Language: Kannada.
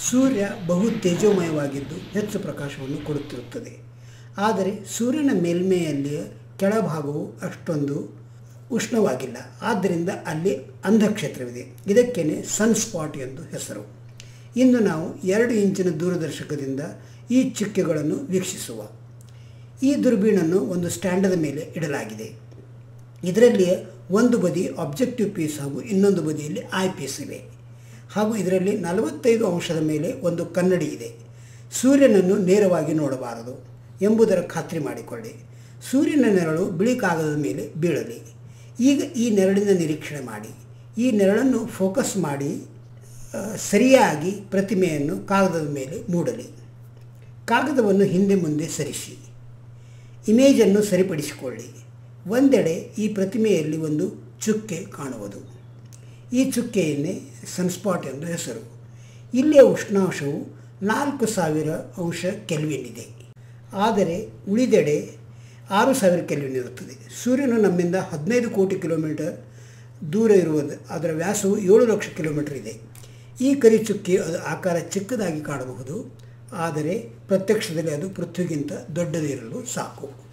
ಸೂರ್ಯ ಬಹು ತೇಜೋಮಯವಾಗಿದ್ದು ಹೆಚ್ಚು ಪ್ರಕಾಶವನ್ನು ಕೊಡುತ್ತಿರುತ್ತದೆ ಆದರೆ ಸೂರ್ಯನ ಮೇಲ್ಮೆಯಲ್ಲಿ ಕೆಳಭಾಗವು ಅಷ್ಟೊಂದು ಉಷ್ಣವಾಗಿಲ್ಲ ಆದ್ದರಿಂದ ಅಲ್ಲಿ ಅಂಧಕ್ಷೇತ್ರವಿದೆ ಇದಕ್ಕೇನೆ ಸನ್ ಸ್ಪಾಟ್ ಎಂದು ಹೆಸರು ಇಂದು ನಾವು ಎರಡು ಇಂಚಿನ ದೂರದರ್ಶಕದಿಂದ ಈ ಚುಕ್ಕೆಗಳನ್ನು ವೀಕ್ಷಿಸುವ ಈ ದುರ್ಬೀನನ್ನು ಒಂದು ಸ್ಟ್ಯಾಂಡದ ಮೇಲೆ ಇಡಲಾಗಿದೆ ಇದರಲ್ಲಿ ಒಂದು ಬದಿ ಆಬ್ಜೆಕ್ಟಿವ್ ಪೀಸ್ ಹಾಗೂ ಇನ್ನೊಂದು ಬದಿಯಲ್ಲಿ ಐ ಪೀಸ್ ಇವೆ ಹಾಗೂ ಇದರಲ್ಲಿ ನಲವತ್ತೈದು ಅಂಶದ ಮೇಲೆ ಒಂದು ಕನ್ನಡಿ ಇದೆ ಸೂರ್ಯನನ್ನು ನೇರವಾಗಿ ನೋಡಬಾರದು ಎಂಬುದರ ಖಾತ್ರಿ ಮಾಡಿಕೊಳ್ಳಿ ಸೂರ್ಯನ ನೆರಳು ಬಿಳಿ ಕಾಗದದ ಮೇಲೆ ಬೀಳಲಿ ಈಗ ಈ ನೆರಳಿನ ನಿರೀಕ್ಷಣೆ ಮಾಡಿ ಈ ನೆರಳನ್ನು ಫೋಕಸ್ ಮಾಡಿ ಆ, ಸರಿಯಾಗಿ ಪ್ರತಿಮೆಯನ್ನು ಕಾಗದದ ಮೇಲೆ ಮೂಡಲಿ ಕಾಗದವನ್ನು ಹಿಂದೆ ಮುಂದೆ ಸರಿಸಿ ಇಮೇಜನ್ನು ಸರಿಪಡಿಸಿಕೊಳ್ಳಿ ಒಂದೆಡೆ ಈ ಪ್ರತಿಮೆಯಲ್ಲಿ ಒಂದು ಚುಕ್ಕೆ ಕಾಣುವುದು ಈ ಚುಕ್ಕೆಯನ್ನೇ ಸನ್ಸ್ಪಾಟ್ ಎಂದು ಹೆಸರು ಇಲ್ಲಿಯ ಉಷ್ಣಾಂಶವು ನಾಲ್ಕು ಸಾವಿರ ಅಂಶ ಕೆಲ್ವಿನ್ ಇದೆ ಆದರೆ ಉಳಿದೆಡೆ ಆರು ಸಾವಿರ ಕೆಲ್ವಿನ್ ಇರುತ್ತದೆ ಸೂರ್ಯನು ನಮ್ಮಿಂದ ಹದಿನೈದು ಕೋಟಿ ಕಿಲೋಮೀಟರ್ ದೂರ ಇರುವುದು ಅದರ ವ್ಯಾಸವು ಏಳು ಲಕ್ಷ ಕಿಲೋಮೀಟರ್ ಇದೆ ಈ ಕರಿ ಚುಕ್ಕೆ ಅದು ಆಕಾರ ಚಿಕ್ಕದಾಗಿ ಕಾಣಬಹುದು ಆದರೆ ಪ್ರತ್ಯಕ್ಷದಲ್ಲಿ ಅದು ಪೃಥ್ವಿಗಿಂತ ದೊಡ್ಡದಿರಲು ಸಾಕು